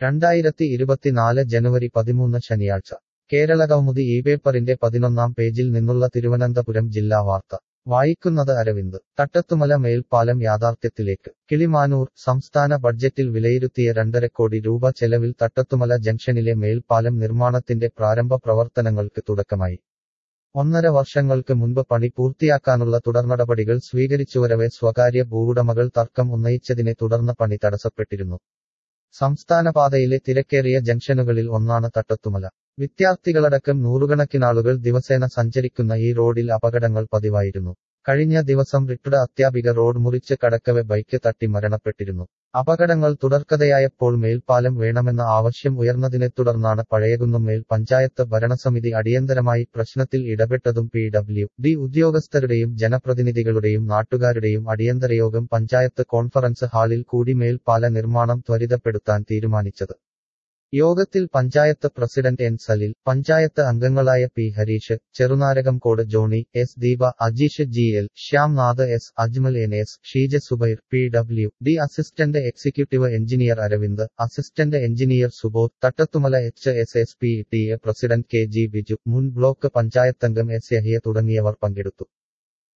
രണ്ടായിരത്തി ഇരുപത്തിനാല് ജനുവരി പതിമൂന്ന് ശനിയാഴ്ച കേരളകൗമുദി ഈ പേപ്പറിന്റെ പതിനൊന്നാം പേജിൽ നിന്നുള്ള തിരുവനന്തപുരം ജില്ലാ വാർത്ത വായിക്കുന്നത് അരവിന്ദ് തട്ടത്തുമല മേൽപ്പാലം യാഥാർത്ഥ്യത്തിലേക്ക് കിളിമാനൂർ സംസ്ഥാന ബഡ്ജറ്റിൽ വിലയിരുത്തിയ രണ്ടര കോടി രൂപ ചെലവിൽ തട്ടത്തുമല ജംഗ്ഷനിലെ മേൽപ്പാലം നിർമ്മാണത്തിന്റെ പ്രാരംഭ പ്രവർത്തനങ്ങൾക്ക് തുടക്കമായി ഒന്നര വർഷങ്ങൾക്ക് മുൻപ് പണി പൂർത്തിയാക്കാനുള്ള തുടർനടപടികൾ സ്വീകരിച്ചുവരവെ സ്വകാര്യ ഭൂവുടമകൾ തർക്കം ഉന്നയിച്ചതിനെ തുടർന്ന് പണി തടസ്സപ്പെട്ടിരുന്നു സംസ്ഥാനപാതയിലെ തിരക്കേറിയ ജംഗ്ഷനുകളിൽ ഒന്നാണ് തട്ടത്തുമല വിദ്യാർത്ഥികളടക്കം നൂറുകണക്കിനാളുകൾ ദിവസേന സഞ്ചരിക്കുന്ന ഈ റോഡിൽ അപകടങ്ങൾ പതിവായിരുന്നു കഴിഞ്ഞ ദിവസം റിട്ടഡ് അത്യാപിക റോഡ് മുറിച്ച് കടക്കവെ ബൈക്ക് തട്ടി മരണപ്പെട്ടിരുന്നു അപകടങ്ങൾ തുടർക്കഥയായപ്പോൾ മേൽപ്പാലം വേണമെന്ന ആവശ്യം ഉയർന്നതിനെ തുടർന്നാണ് പഴയകുന്നുമേൽ പഞ്ചായത്ത് ഭരണസമിതി അടിയന്തരമായി പ്രശ്നത്തിൽ ഇടപെട്ടതും പി ഡബ്ല്യു ഡി ഉദ്യോഗസ്ഥരുടെയും ജനപ്രതിനിധികളുടെയും നാട്ടുകാരുടെയും അടിയന്തരയോഗം പഞ്ചായത്ത് കോൺഫറൻസ് ഹാളിൽ കൂടി മേൽപ്പാല നിർമ്മാണം ത്വരിതപ്പെടുത്താൻ തീരുമാനിച്ചത് യോഗത്തിൽ പഞ്ചായത്ത് പ്രസിഡന്റ് എൻ സലിൽ പഞ്ചായത്ത് അംഗങ്ങളായ P Hareesh Cherunarakamkode Johny S Deepa Ajeesh G L Shyamnath S Ajmal N S Sheeja Subair P W D assistant executive engineer Aravind assistant engineer Subodh Thattathumala H S S P T A president K G Biju മുൻ ബ്ലോക്ക് പഞ്ചായത്തംഗം എസ് യഹിയ തുടങ്ങിയവർ പങ്കെടുത്തു